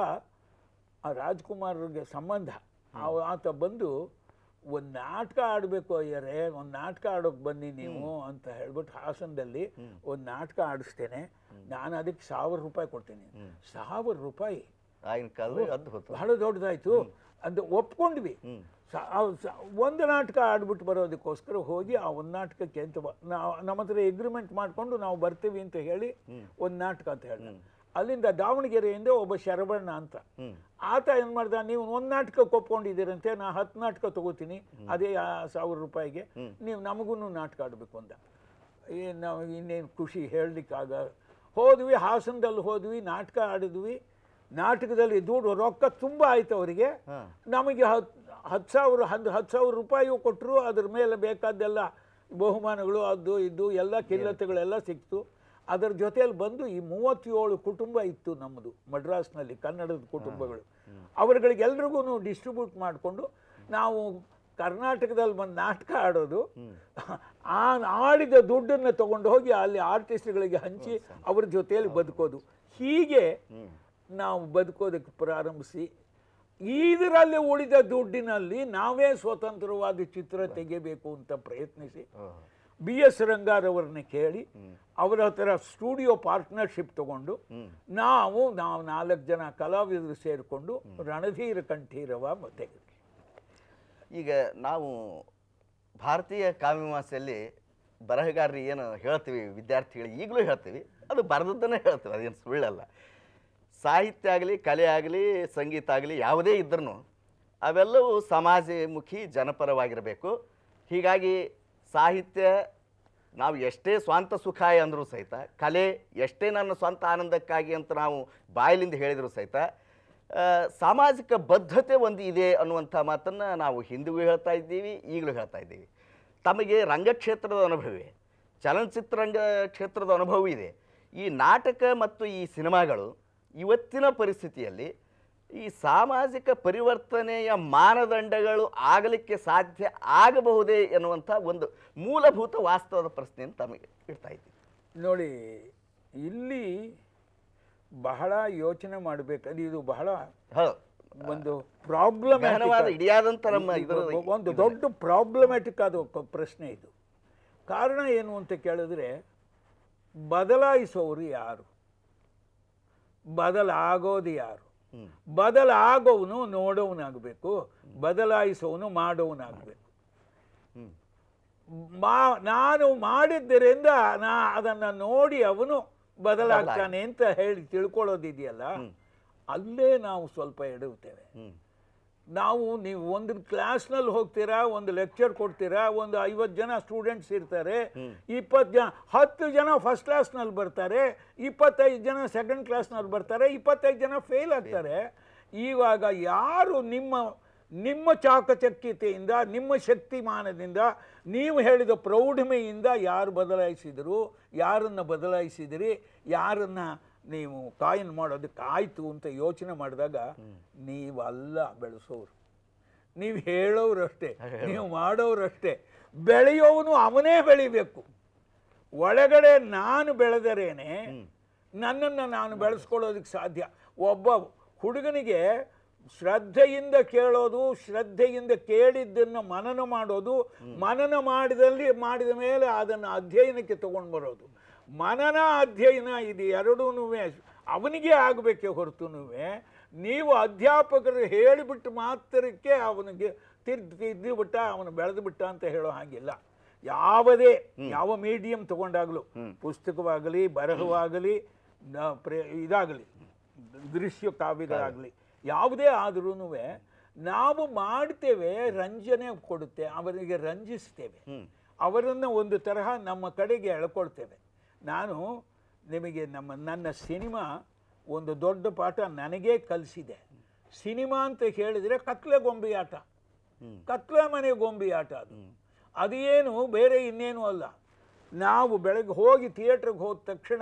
ಆ ರಾಜ್ಕುಮಾರ್ಗೆ ಸಂಬಂಧ ಅವ- ಆತ ಬಂದು ಒಂದು ನಾಟಕ ಆಡಬೇಕು ಅಯ್ಯರೇ ಒಂದು ನಾಟಕ ಆಡೋಕೆ ಬನ್ನಿ ನೀವು ಅಂತ ಹೇಳ್ಬಿಟ್ಟು ಹಾಸನದಲ್ಲಿ ಒಂದು ನಾಟಕ ಆಡಿಸ್ತೇನೆ ನಾನು ಅದಕ್ಕೆ ಸಾವಿರ ರೂಪಾಯಿ ಕೊಡ್ತೀನಿ ಸಾವಿರ ರೂಪಾಯಿ ಆಗಿನ ಕಾಲದಲ್ಲಿ ಅದ್ಭುತ ಬಹಳ ದೊಡ್ಡದಾಯ್ತು ಅಂತ ಒಪ್ಕೊಂಡ್ವಿ ಸ- ಅವ್ ಸ- ಒಂದು ನಾಟಕ ಆಡ್ಬಿಟ್ಟು ಬರೋದಕ್ಕೋಸ್ಕರ ಹೋಗಿ ಆ ಒಂದು ನಾಟಕಕ್ಕೆ ಅಂತ ಬ- ನಾವು ನಮ್ಮ ಹತ್ರ ಎಗ್ರಿಮೆಂಟ್ ಮಾಡಿಕೊಂಡು ನಾವು ಬರ್ತೀವಿ ಅಂತ ಹೇಳಿ ಒಂದು ನಾಟಕ ಅಂತ ಹೇಳಿದ ಅಲ್ಲಿಂದ ದಾವಣಗೆರೆಯಿಂದ ಒಬ್ಬ ಶರಬಣ್ಣ ಅಂತ ಹ್ಮ್ ಆತ ಏನು ಮಾಡ್ದ ನೀವು ಒಂದು ನಾಟಕಕ್ಕೆ ಒಪ್ಕೊಂಡಿದ್ದೀರಂತೆ ನಾ ಹತ್ತು ನಾಟಕ ತಗೋತೀನಿ ಅದೇ ಆ ಸಾವಿರ ರೂಪಾಯಿಗೆ ನೀವು ನಮಗೂ ನಾಟಕ ಆಡಬೇಕು ಅಂದ ಏನು ನಾವು ಇನ್ನೇನು ಖುಷಿ ಹೇಳಲಿಕ್ಕಾಗ ಹೋದ್ವಿ ಹಾಸನದಲ್ಲಿ ಹೋದ್ವಿ ನಾಟಕ ಆಡಿದ್ವಿ ನಾಟಕದಲ್ಲಿ ದುಡ್ಡು ರೊಕ್ಕ ತುಂಬ ಆಯ್ತು ಅವರಿಗೆ ಹಾ. ನಮಗೆ ಹತ್ತು ಹತ್ತು ಸಾವಿರ ಹತ್ತು ಹತ್ತು ಸಾವಿರ ರೂಪಾಯಿಯು ಕೊಟ್ಟರು ಅದ್ರ ಮೇಲೆ ಬೇಕಾದ್ದೆಲ್ಲ ಬಹುಮಾನಗಳು ಅದು ಇದು ಎಲ್ಲ ಕಿಲ್ಲತೆಗಳೆಲ್ಲ ಸಿಕ್ತು ಅದರ ಜೊತೆಯಲ್ಲಿ ಬಂದು ಈ ಮೂವತ್ತೇಳು ಕುಟುಂಬ ಇತ್ತು ನಮ್ಮದು ಮಡ್ರಾಸ್ನಲ್ಲಿ ಕನ್ನಡದ ಕುಟುಂಬಗಳು ಅವರುಗಳಿಗೆಲ್ರಿಗೂ ಡಿಸ್ಟ್ರಿಬ್ಯೂಟ್ ಮಾಡಿಕೊಂಡು ನಾವು ಕರ್ನಾಟಕದಲ್ಲಿ ಬಂದು ನಾಟಕ ಆಡೋದು ಆ ಆಡಿದ ದುಡ್ಡನ್ನು ತಗೊಂಡು ಹೋಗಿ ಅಲ್ಲಿ ಆರ್ಟಿಸ್ಟ್ಗಳಿಗೆ ಹಂಚಿ ಅವ್ರ ಜೊತೆಯಲ್ಲಿ ಬದುಕೋದು ಹೀಗೆ ನಾವು ಬದುಕೋದಕ್ಕೆ ಪ್ರಾರಂಭಿಸಿ ಇದರಲ್ಲಿ ಉಳಿದ ದುಡ್ಡಿನಲ್ಲಿ ನಾವೇ ಸ್ವತಂತ್ರವಾದ ಚಿತ್ರ ತೆಗೆಯಬೇಕು ಅಂತ ಪ್ರಯತ್ನಿಸಿ ಓಹ್. ಬಿ ಎಸ್ ರಂಗಾರವ್ರನ್ನ ಕೇಳಿ ಅವರ ಹತ್ರ ಸ್ಟುಡಿಯೋ ಪಾರ್ಟ್ನರ್ಶಿಪ್ ತಗೊಂಡು ನಾವು ನಾವು ನಾಲ್ಕು ಜನ ಕಲಾವಿದರು ಸೇರಿಕೊಂಡು ರಣಧೀರ ಕಂಠೀರವ ತೆಗೆದ್ವಿ ಈಗ ನಾವು ಭಾರತೀಯ ಕಾವ್ಯಮಾಸೆಯಲ್ಲಿ ಬರಹಗಾರರು ಏನು ಹೇಳ್ತೀವಿ ವಿದ್ಯಾರ್ಥಿಗಳು ಈಗಲೂ ಹೇಳ್ತೀವಿ ಅದು ಬರೆದದ್ದನ್ನೇ ಹೇಳ್ತೀವಿ ಅದೇನು ಸುಳ್ಳಲ್ಲ ಸಾಹಿತ್ಯ ಆಗಲಿ ಕಲೆ ಆಗಲಿ ಸಂಗೀತ ಆಗಲಿ ಯಾವುದೇ ಇದ್ರೂ ಅವೆಲ್ಲವೂ ಸಮಾಜಮುಖಿ ಜನಪರವಾಗಿರಬೇಕು ಹೀಗಾಗಿ ಸಾಹಿತ್ಯ ನಾವು ಎಷ್ಟೇ ಸ್ವಂತ ಸುಖಾಯ ಅಂದರೂ ಸಹಿತ ಕಲೆ ಎಷ್ಟೇ ನನ್ನ ಸ್ವಂತ ಆನಂದಕ್ಕಾಗಿ ಅಂತ ನಾವು ಬಾಯಲಿಂದ ಹೇಳಿದರೂ ಸಹಿತ ಆ, ಸಾಮಾಜಿಕ ಬದ್ಧತೆ ಒಂದು ಇದೆ ಅನ್ನುವಂಥ ಮಾತನ್ನು ನಾವು ಹಿಂದಿಗೂ ಹೇಳ್ತಾ ಇದ್ದೀವಿ ಈಗಲೂ ಹೇಳ್ತಾ ಇದ್ದೀವಿ ತಮಗೆ ರಂಗಕ್ಷೇತ್ರದ ಅನುಭವವೇ ಚಲನಚಿತ್ರರಂಗ ಕ್ಷೇತ್ರದ ಅನುಭವ ಇದೆ ಈ ನಾಟಕ ಮತ್ತು ಈ ಸಿನಿಮಾಗಳು ಇವತ್ತಿನ ಪರಿಸ್ಥಿತಿಯಲ್ಲಿ ಈ ಸಾಮಾಜಿಕ ಪರಿವರ್ತನೆಯ ಮಾನದಂಡಗಳು ಆಗಲಿಕ್ಕೆ ಸಾಧ್ಯ ಆಗಬಹುದೇ ಎನ್ನುವಂಥ ಒಂದು ಮೂಲಭೂತ ವಾಸ್ತವದ ಪ್ರಶ್ನೆಯನ್ನು ತಮಗೆ ಇಡ್ತಾ ಇದ್ದೀವಿ ನೋಡಿ ಇಲ್ಲಿ ಬಹಳ ಯೋಚನೆ ಮಾಡಬೇಕಂದ್ರೆ ಇದು ಬಹಳ ಹೌದು ಒಂದು ಪ್ರಾಬ್ಲಮ್ ಗಹನವಾದ ಇಡಿಯಾದಂಥ ನಮ್ಮ ಇದರ ಒಂದು ದೊಡ್ಡ ಪ್ರಾಬ್ಲಮ್ಯಾಟಿಕ್ ಆದ ಕ- ಪ್ರಶ್ನೆ ಇದು ಕಾರಣ ಏನು ಅಂತ ಕೇಳಿದ್ರೆ ಬದಲಾಯಿಸೋರು ಯಾರು ಬದಲಾಗೋದು ಯಾರು ಹ್ಮ್. ಬದಲಾಗೋವನು ನೋಡೋವನಾಗಬೇಕು ಬದಲಾಯಿಸೋವನು ಮಾಡೋವನಾಗಬೇಕು ಹ್ಮ್. ಮಾ ನಾನು ಮಾಡಿದ್ದರಿಂದ ನಾ ಅದನ್ನು ನೋಡಿ ಅವನು ಬದಲಾಗ್ತಾನೆ ಅಂತ ಹೇಳಿ ತಿಳ್ಕೊಳ್ಳೋದಿದೆಯಲ್ಲ ಅಲ್ಲೇ ನಾವು ಸ್ವಲ್ಪ ಎಡುತ್ತೇವೆ ಹ್ಮ್. ನಾವು ನೀವು ಒಂದು ಕ್ಲಾಸ್ನಲ್ಲಿ ಹೋಗ್ತೀರಾ ಒಂದು ಲೆಕ್ಚರ್ ಕೊಡ್ತೀರಾ ಒಂದು ಐವತ್ತು ಜನ ಸ್ಟೂಡೆಂಟ್ಸ್ ಇರ್ತಾರೆ ಇಪ್ಪತ್ತು ಜನ ಹತ್ತು ಜನ ಫಸ್ಟ್ ಕ್ಲಾಸ್ನಲ್ಲಿ ಬರ್ತಾರೆ ಇಪ್ಪತ್ತೈದು ಜನ ಸೆಕೆಂಡ್ ಕ್ಲಾಸ್ನಲ್ಲಿ ಬರ್ತಾರೆ ಇಪ್ಪತ್ತೈದು ಜನ ಫೇಲ್ ಆಗ್ತಾರೆ ಇವಾಗ ಯಾರು ನಿಮ್ಮ ನಿಮ್ಮ ಚಾಕಚಕ್ಯತೆಯಿಂದ ನಿಮ್ಮ ಶಕ್ತಿಮಾನದಿಂದ ನೀವು ಹೇಳಿದ ಪ್ರೌಢಮೆಯಿಂದ ಯಾರು ಬದಲಾಯಿಸಿದರು ಯಾರನ್ನು ಬದಲಾಯಿಸಿದಿರಿ ಯಾರನ್ನು ನೀವು ಕಾಯಿನ್ ಮಾಡೋದಕ್ಕೆ ಆಯಿತು ಅಂತ ಯೋಚನೆ ಮಾಡಿದಾಗ ನೀವಲ್ಲ ಬೆಳೆಸೋರು ನೀವು ಹೇಳೋರಷ್ಟೇ ನೀವು ಮಾಡೋರಷ್ಟೇ ಬೆಳೆಯೋವನು ಅವನೇ ಬೆಳಿಬೇಕು ಒಳಗಡೆ ನಾನು ಬೆಳೆದರೇನೆ ನನ್ನನ್ನು ನಾನು ಬೆಳೆಸ್ಕೊಳ್ಳೋದಕ್ಕೆ ಸಾಧ್ಯ ಒಬ್ಬ ಹುಡುಗನಿಗೆ ಶ್ರದ್ಧೆಯಿಂದ ಕೇಳೋದು ಶ್ರದ್ಧೆಯಿಂದ ಕೇಳಿದ್ದನ್ನು ಮನನ ಮಾಡೋದು ಮನನ ಮಾಡಿದಲ್ಲಿ ಮಾಡಿದ ಮೇಲೆ ಅದನ್ನು ಅಧ್ಯಯನಕ್ಕೆ ತಗೊಂಡು ಬರೋದು ಮನನ ಅಧ್ಯಯನ ಇದು ಎರಡೂ ಅವನಿಗೆ ಆಗಬೇಕೆ ಹೊರತು ನೀವು ಅಧ್ಯಾಪಕರು ಹೇಳಿಬಿಟ್ಟು ಮಾತ್ರಕ್ಕೆ ಅವನಿಗೆ ತಿರ್ದು ತಿದ್ದು ಬಿಟ್ಟ ಅವನು ಬೆಳೆದು ಬಿಟ್ಟ ಅಂತ ಹೇಳೋ ಹಾಗಿಲ್ಲ ಯಾವುದೇ ಯಾವ ಮೀಡಿಯಂ ತಗೊಂಡಾಗಲೂ ಪುಸ್ತಕವಾಗಲಿ ಬರಹವಾಗಲಿ ನ- ಪ್ರೇ ಇದಾಗಲಿ ದೃಶ್ಯ ಕಾವ್ಯಗಳಾಗಲಿ ಯಾವುದೇ ಆದ್ರೂ ನಾವು ಮಾಡ್ತೇವೆ ರಂಜನೆ ಕೊಡುತ್ತೆ ಅವರಿಗೆ ರಂಜಿಸ್ತೇವೆ ಹ್ಮ್ ಅವರನ್ನು ಒಂದು ತರಹ ನಮ್ಮ ಕಡೆಗೆ ಎಳ್ಕೊಳ್ತೇವೆ ನಾನು ನಿಮಗೆ ನಮ್ಮ ನನ್ನ ಸಿನಿಮಾ ಒಂದು ದೊಡ್ಡ ಪಾಠ ನನಗೇ ಕಲಿಸಿದೆ ಸಿನಿಮಾ ಅಂತ ಹೇಳಿದರೆ ಕತ್ಲೆ ಗೊಂಬೆ ಆಟ ಹ್ಮ್ ಕತ್ಲೆ ಮನೆ ಗೊಂಬೆ ಆಟ ಅದು ಅದೇನು ಬೇರೆ ಇನ್ನೇನು ಅಲ್ಲ ನಾವು ಬೆಳಗ್ಗೆ ಹೋಗಿ ಥಿಯೇಟ್ರಿಗೆ ಹೋದ ತಕ್ಷಣ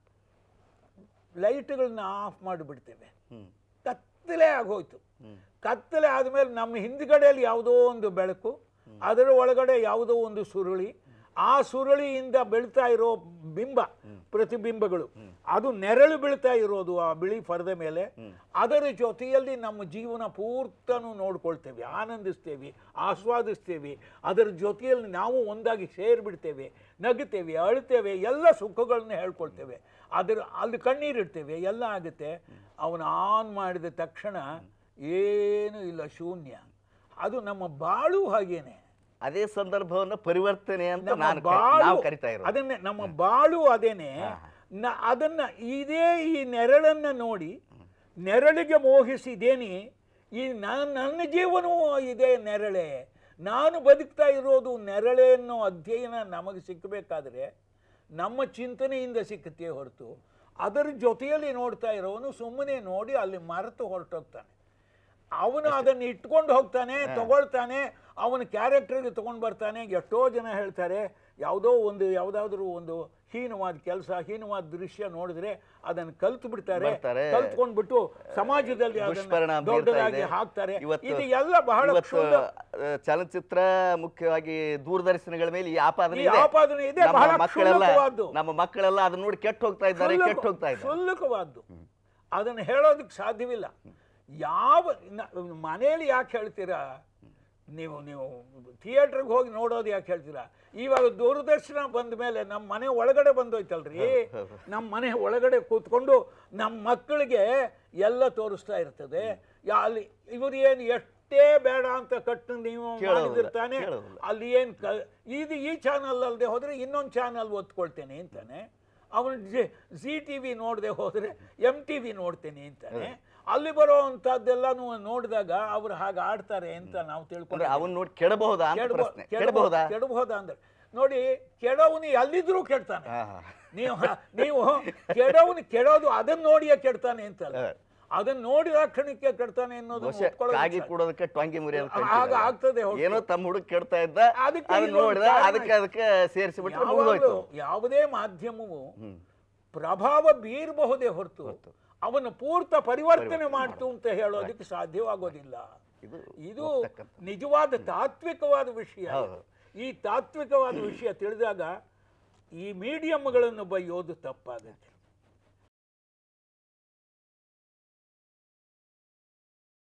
ಲೈಟ್ಗಳನ್ನ ಆಫ್ ಮಾಡಿಬಿಡ್ತೇವೆ ಹ್ಮ್ ಕತ್ತಲೆ ಆಗೋಯ್ತು ಹ್ಮ್ ಕತ್ತಲೆ ಆದಮೇಲೆ ನಮ್ಮ ಹಿಂದ್ಗಡೆಯಲ್ಲಿ ಯಾವುದೋ ಒಂದು ಬೆಳಕು ಅದರ ಒಳಗಡೆ ಯಾವುದೋ ಒಂದು ಸುರುಳಿ ಆ ಸುರುಳಿಯಿಂದ ಬೀಳ್ತಾ ಇರೋ ಬಿಂಬ ಪ್ರತಿಬಿಂಬಗಳು ಅದು ನೆರಳು ಬೀಳ್ತಾ ಇರೋದು ಆ ಬಿಳಿ ಪರದೆ ಮೇಲೆ ಅದರ ಜೊತೆಯಲ್ಲಿ ನಮ್ಮ ಜೀವನ ಪೂರ್ತನೂ ನೋಡ್ಕೊಳ್ತೇವೆ ಆನಂದಿಸ್ತೇವೆ ಆಸ್ವಾದಿಸ್ತೇವೆ ಅದರ ಜೊತೆಯಲ್ಲಿ ನಾವು ಒಂದಾಗಿ ಸೇರಿಬಿಡ್ತೇವೆ ನಗುತ್ತೇವೆ ಅಳ್ತೇವೆ ಎಲ್ಲ ಸುಖಗಳನ್ನ ಹೇಳ್ಕೊಳ್ತೇವೆ ಅದರ ಅಲ್ಲಿ ಕಣ್ಣೀರಿಡ್ತೇವೆ ಎಲ್ಲ ಆಗುತ್ತೆ ಅವನು ಆನ್ ಮಾಡಿದ ತಕ್ಷಣ ಏನೂ ಇಲ್ಲ ಶೂನ್ಯ ಅದು ನಮ್ಮ ಬಾಳು ಹಾಗೇನೆ ಅದೇ ಸಂದರ್ಭವನ್ನ ಪರಿವರ್ತನೆ ಅಂತ ನಮ್ಮ ನಾನು ಕ- ಬಾಳು ನಾವು ಕರಿತಾ ಇರೋದು ಅದನ್ನೇ ನಮ್ಮ ಬಾಳು ಅದೇನೆ ನ- ಅದನ್ನ ಇದೇ ಈ ನೆರಳನ್ನ ನೋಡಿ ನೆರಳಿಗೆ ಮೋಹಿಸಿದೇನಿ ಈ ನ- ನನ್ನ ಜೀವನವೂ ಇದೇ ನೆರಳೆ ನಾನು ಬದುಕ್ತಾ ಇರೋದು ನೆರಳೆ ಅನ್ನೋ ಅಧ್ಯಯನ ನಮಗೆ ಸಿಕ್ಕಬೇಕಾದ್ರೆ ನಮ್ಮ ಚಿಂತನೆಯಿಂದ ಸಿಕ್ಕುತ್ತೆ ಹೊರತು ಅದರ ಜೊತೆಯಲ್ಲಿ ನೋಡ್ತಾ ಇರೋವನು ಸುಮ್ಮನೆ ನೋಡಿ ಅಲ್ಲಿ ಮರೆತು ಹೊರಟೋಗ್ತಾನೆ ಅವನು ಅದನ್ನು ಇಟ್ಕೊಂಡು ಹೋಗ್ತಾನೆ ತಗೊಳ್ತಾನೆ ಅವನ ಕ್ಯಾರೆಕ್ಟರ್ಗೆ ತಗೊಂಡು ಬರ್ತಾನೆ ಎಷ್ಟೋ ಜನ ಹೇಳ್ತಾರೆ ಯಾವುದೋ ಒಂದು ಯಾವುದಾದ್ರೂ ಒಂದು ಹೀನವಾದ ಕೆಲಸ ಹೀನವಾದ ದೃಶ್ಯ ನೋಡಿದ್ರೆ ಅದನ್ನು ಕಲ್ತು ಬಿಡ್ತಾರೆ ಬರ್ತಾರೆ. ಕಲ್ತ್ಕೊಂಡ್ಬಿಟ್ಟು ಸಮಾಜದಲ್ಲಿ ಅದನ್ನ ದುಷ್ಪರಿಣಾಮ ಬೀರ್ತಾ ದೊಡ್ಡದಾಗಿ ಇದೆ. ಹಾಕ್ತಾರೆ ಇವತ್ತು- ಇದು ಎಲ್ಲ ಬಹಳ ಇವತ್ತು ಕ್ಷುಲ್ಲಕ ಆ, ಚಲನಚಿತ್ರ ಮುಖ್ಯವಾಗಿ ದೂರದರ್ಶನಗಳ ಮೇಲೆ ಈ ಆಪಾದನೆ ಈ ಇದೆ ಆಪಾದನೆ ಇದೆ, ನಮ್ಮ ಬಹಳ ಮಕ್ಕಳೆಲ್ಲ ಕ್ಷುಲ್ಲಕವಾದ್ದು. ನಮ್ಮ ಮಕ್ಕಳೆಲ್ಲ ಅದನ್ನ ನೋಡಿ ಕೆಟ್ಟ ಹೋಗ್ತಾ ಇದ್ದಾರೆ ಕ್ಷುಲ್ಲಕ- ಕೆಟ್ಟ ಹೋಗ್ತಾ ಇದ್ದಾರೆ ಕ್ಷುಲ್ಲಕವಾದ್ದು ಅದನ್ನು ಹೇಳೋದಕ್ಕೆ ಸಾಧ್ಯವಿಲ್ಲ ಯಾವ ನ- ಮನೇಲಿ ಯಾಕೆ ಹೇಳ್ತೀರಾ ನೀವು ನೀವು ಥಿಯೇಟ್ರಿಗೆ ಹೋಗಿ ನೋಡೋದು ಯಾಕೆ ಹೇಳ್ತೀರಾ ಇವಾಗ ದೂರದರ್ಶನ ಬಂದ ಮೇಲೆ ನಮ್ಮ ಮನೆ ಒಳಗಡೆ ಬಂದೋಯ್ತಲ್ರಿ ನಮ್ಮ ಮನೆ ಒಳಗಡೆ ಕೂತ್ಕೊಂಡು ನಮ್ಮ ಮಕ್ಕಳಿಗೆ ಎಲ್ಲ ತೋರಿಸ್ತಾ ಇರ್ತದೆ ಯಾ- ಅಲ್ಲಿ ಇವರು ಏನು ಎಷ್ಟೇ ಬೇಡ ಅಂತ ಕಟ್ಟು ನೀವು ಕೇಳೋದಿಲ್ಲ, ಮಾಡಿದಿರ್ತಾನೆ ಕೇಳೋದಿಲ್ಲ. ಅಲ್ಲಿ ಏನು ಕ ಇದು ಈ ಚಾನಲ್ ಅಲ್ಲದೆ ಹೋದರೆ ಇನ್ನೊಂದು ಚಾನಲ್ ಒತ್ಕೊಳ್ತೇನೆ ಅಂತಾನೆ ಅವನು ಜಿ ಟಿ ವಿ ನೋಡದೆ ಹೋದರೆ ಎಮ್ ಟಿ ವಿ ನೋಡ್ತೇನೆ ಅಂತಾನೆ ಅಲ್ಲಿ ಬರೋ ಅಂಥದ್ದೆಲ್ಲನೂ ನೋಡಿದಾಗ ಅವ್ರು ಹಾಗೆ ಆಡ್ತಾರೆ ಅಂತ ನಾವು ಅಂದ್ರೆ ತಿಳ್ಕೊಂಡು ಅವನ್ ನೋಡಿ ಕೆಡಬಹುದಾ ಅಂತ ಕೆಡಬ- ಪ್ರಶ್ನೆ ಕೆಡಬ- ಕೆಡಬಹುದಾ ಕೆಡಬಹುದಾ ಅಂದ್ರೆ ನೋಡಿ ಕೆಡವನು ಎಲ್ಲಿದ್ರೂ ಕೆಡ್ತಾನೆ ಹಾ, ಹಾ. ನೀವು ನೀವು ಕೆಡವನು ಕೆಡೋದು ಅದನ್ನ ನೋಡಿಯೇ ಕೆಡ್ತಾನೆ ಅಂತಲ್ಲ ಹಾ. ಅದನ್ನ ನೋಡಿದ ಕ್ಷಣಕ್ಕೆ ಕೆಡ್ತಾನೆ ಅನ್ನೋದು ಬಹುಶಃ ಕಾಗಿ ಕೂಡೋದಕ್ಕೆ ಟ್ವಾಂಗಿ ಮುರಿಯೋದು ಆಗ ಕಲ್ತಿದ್ದಾರೆ. ಆಗ್ತದೆ ಹೊರ್ತು. ಏನೋ ತಮ್ಮ ಹುಡುಗ ಕೆಡ್ತಾ ಇದ್ದ ಅದಕ್ಕೆ ಅದನ್ನ ಇನ್ನೊಂದು ನೋಡಿದ ಕಾರಣ ಅದಕ್ಕೆ ಅದಕ್ಕೆ ಸೇರಿಸಿಬಿಟ್ರೆ ಯಾವಾಗಲೂ ಮುಗಿದೋಯ್ತು ಯಾವುದೇ ಮಾಧ್ಯಮವು ಹ್ಮ್ ಪ್ರಭಾವ ಬೀರಬಹುದೇ ಹೊರತು ಅವನು ಪೂರ್ತ ಪರಿವರ್ತನೆ ಮಾಡ್ತು ಅಂತ ಹೇಳೋದಕ್ಕೆ ಸಾಧ್ಯವಾಗೋದಿಲ್ಲ ಇದು ಇದು ಹೋಗ್ತಕ್ಕಂಥ. ನಿಜವಾದ ತಾತ್ವಿಕವಾದ ವಿಷಯ ಇದು. ಹೌದು. ಈ ತಾತ್ವಿಕವಾದ ವಿಷಯ ತಿಳಿದಾಗ ಈ ಮೀಡಿಯಂಗಳನ್ನು ಬೈಯೋದು ತಪ್ಪಾಗುತ್ತೆ